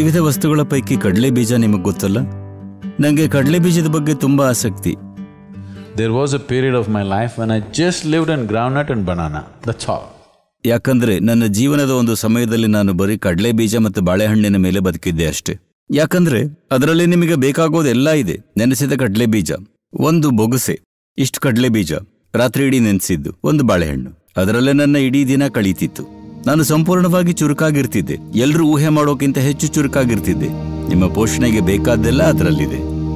ವಿವಿಧ ವಸ್ತುಗಳ ಪೈಕಿ ಕಡಲೆ ಬೀಜ ನಿಮಗೆ ಗೊತ್ತಲ್ಲ ನನಗೆ ಕಡಲೆ ಬೀಜದ ಬಗ್ಗೆ ತುಂಬಾ ಆಸಕ್ತಿ There was a period of my life when I just lived on groundnut and banana. That's all. ಯಾಕಂದ್ರೆ ನನ್ನ ಜೀವನದ ಒಂದು ಸಮಯದಲ್ಲಿ ನಾನು ಬರೀ ಕಡಲೆ ಬೀಜ ಮತ್ತು ಬಾಳೆಹಣ್ಣಿನ ಮೇಲೆ ಬದುಕಿದ್ದೆ ಅಷ್ಟೇ ಯಾಕಂದ್ರೆ ಅದರಲ್ಲಿ ನಿಮಗೆ ಬೇಕಾಗೋದೆಲ್ಲ ಇದೆ ನೆನೆಸಿದ ಕಡಲೆ ಬೀಜ ಒಂದು ಬೊಗಸೆ ಇಷ್ಟು ಕಡಲೆ ಬೀಜ ರಾತ್ರಿ ಇಡೀ ನೆನೆಸಿದ್ದು ಒಂದು ಬಾಳೆಹಣ್ಣು ಅದರಲ್ಲೇ ನನ್ನ ಇಡೀ ದಿನ ಕಳೀತಿತ್ತು ನಾನು ಸಂಪೂರ್ಣವಾಗಿ ಚುರುಕಾಗಿರ್ತಿದ್ದೆ ಎಲ್ಲರೂ ಊಹೆ ಮಾಡೋಕ್ಕಿಂತ ಹೆಚ್ಚು ಚುರುಕಾಗಿರ್ತಿದ್ದೆ ನಿಮ್ಮ ಪೋಷಣೆಗೆ ಬೇಕಾದ್ದೆಲ್ಲ ಅದರಲ್ಲಿದೆ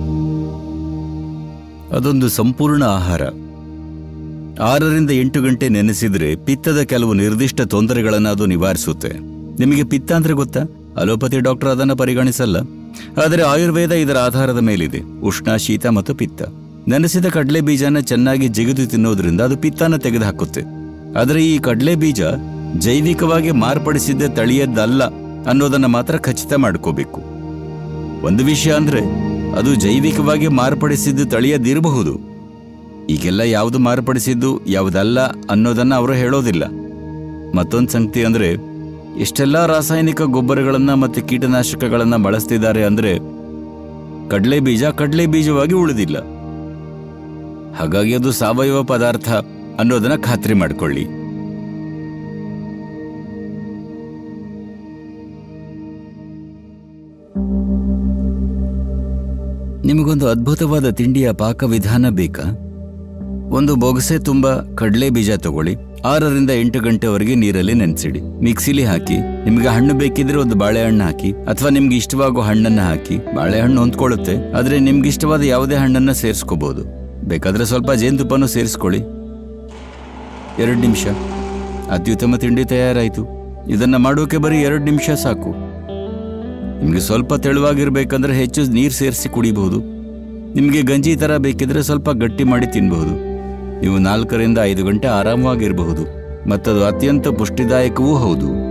ಅದೊಂದು ಸಂಪೂರ್ಣ ಆಹಾರ ಆರರಿಂದ ಎಂಟು ಗಂಟೆ ನೆನೆಸಿದ್ರೆ ಪಿತ್ತದ ಕೆಲವು ನಿರ್ದಿಷ್ಟ ತೊಂದರೆಗಳನ್ನು ಅದು ನಿವಾರಿಸುತ್ತೆ ನಿಮಗೆ ಪಿತ್ತ ಅಂದ್ರೆ ಗೊತ್ತಾ ಅಲೋಪತಿ ಡಾಕ್ಟರ್ ಅದನ್ನು ಪರಿಗಣಿಸಲ್ಲ ಆದರೆ ಆಯುರ್ವೇದ ಇದರ ಆಧಾರದ ಮೇಲಿದೆ ಉಷ್ಣ ಶೀತ ಮತ್ತು ಪಿತ್ತ ನೆನೆಸಿದ ಕಡಲೆ ಬೀಜನ ಚೆನ್ನಾಗಿ ಜಿಗಿದು ತಿನ್ನೋದ್ರಿಂದ ಅದು ಪಿತ್ತನ ತೆಗೆದುಹಾಕುತ್ತೆ ಆದರೆ ಈ ಕಡಲೆ ಬೀಜ ಜೈವಿಕವಾಗಿ ಮಾರ್ಪಡಿಸಿದ್ದ ತಳಿಯದ್ದಲ್ಲ ಅನ್ನೋದನ್ನ ಮಾತ್ರ ಖಚಿತ ಮಾಡ್ಕೋಬೇಕು ಒಂದು ವಿಷಯ ಅಂದ್ರೆ ಅದು ಜೈವಿಕವಾಗಿ ಮಾರ್ಪಡಿಸಿದ್ದು ತಳಿಯದಿರಬಹುದು ಈಗೆಲ್ಲ ಯಾವುದು ಮಾರ್ಪಡಿಸಿದ್ದು ಯಾವುದಲ್ಲ ಅನ್ನೋದನ್ನ ಅವರು ಹೇಳೋದಿಲ್ಲ ಮತ್ತೊಂದು ಸಂಗತಿ ಅಂದ್ರೆ ಇಷ್ಟೆಲ್ಲ ರಾಸಾಯನಿಕ ಗೊಬ್ಬರಗಳನ್ನ ಮತ್ತೆ ಕೀಟನಾಶಕಗಳನ್ನ ಬಳಸ್ತಿದ್ದಾರೆ ಅಂದ್ರೆ ಕಡಲೆ ಬೀಜ ಕಡಲೆ ಬೀಜವಾಗಿ ಉಳಿದಿಲ್ಲ ಹಾಗಾಗಿ ಅದು ಸಾವಯವ ಪದಾರ್ಥ ಅನ್ನೋದನ್ನ ಖಾತ್ರಿ ಮಾಡ್ಕೊಳ್ಳಿ ನಿಮಗೊಂದು ಅದ್ಭುತವಾದ ತಿಂಡಿಯ ಪಾಕವಿಧಾನ ಬೇಕಾ ಒಂದು ಬೊಗಸೆ ತುಂಬ ಕಡಲೆ ಬೀಜ ತಗೊಳ್ಳಿ ಆರರಿಂದ ಎಂಟು ಗಂಟೆವರೆಗೆ ನೀರಲ್ಲಿ ನೆನೆಸಿಡಿ ಮಿಕ್ಸಿಲಿ ಹಾಕಿ ನಿಮಗೆ ಹಣ್ಣು ಬೇಕಿದ್ರೆ ಒಂದು ಬಾಳೆಹಣ್ಣು ಹಾಕಿ ಅಥವಾ ನಿಮ್ಗೆ ಇಷ್ಟವಾಗೋ ಹಣ್ಣನ್ನ ಹಾಕಿ ಬಾಳೆಹಣ್ಣು ಹೊಂದ್ಕೊಳ್ಳುತ್ತೆ ಆದ್ರೆ ನಿಮ್ಗೆ ಇಷ್ಟವಾದ ಯಾವುದೇ ಹಣ್ಣನ್ನ ಸೇರಿಸ್ಕೋಬಹುದು ಬೇಕಾದ್ರೆ ಸ್ವಲ್ಪ ಜೇನುತುಪ್ಪನೂ ಸೇರಿಸ್ಕೊಳ್ಳಿ ಎರಡು ನಿಮಿಷ ಅತ್ಯುತ್ತಮ ತಿಂಡಿ ತಯಾರಾಯಿತು ಇದನ್ನ ಮಾಡೋಕೆ ಬರೀ ಎರಡು ನಿಮಿಷ ಸಾಕು ನಿಮಗೆ ಸ್ವಲ್ಪ ತೆಳುವಾಗಿರ್ಬೇಕಂದ್ರೆ ಹೆಚ್ಚು ನೀರು ಸೇರಿಸಿ ಕುಡಿಬಹುದು ನಿಮಗೆ ಗಂಜಿ ಥರ ಬೇಕಿದ್ರೆ ಸ್ವಲ್ಪ ಗಟ್ಟಿ ಮಾಡಿ ತಿನ್ನಬಹುದು ನೀವು ನಾಲ್ಕರಿಂದ ಐದು ಗಂಟೆ ಆರಾಮವಾಗಿರಬಹುದು ಮತ್ತದು ಅತ್ಯಂತ ಪುಷ್ಟಿದಾಯಕವೂ ಹೌದು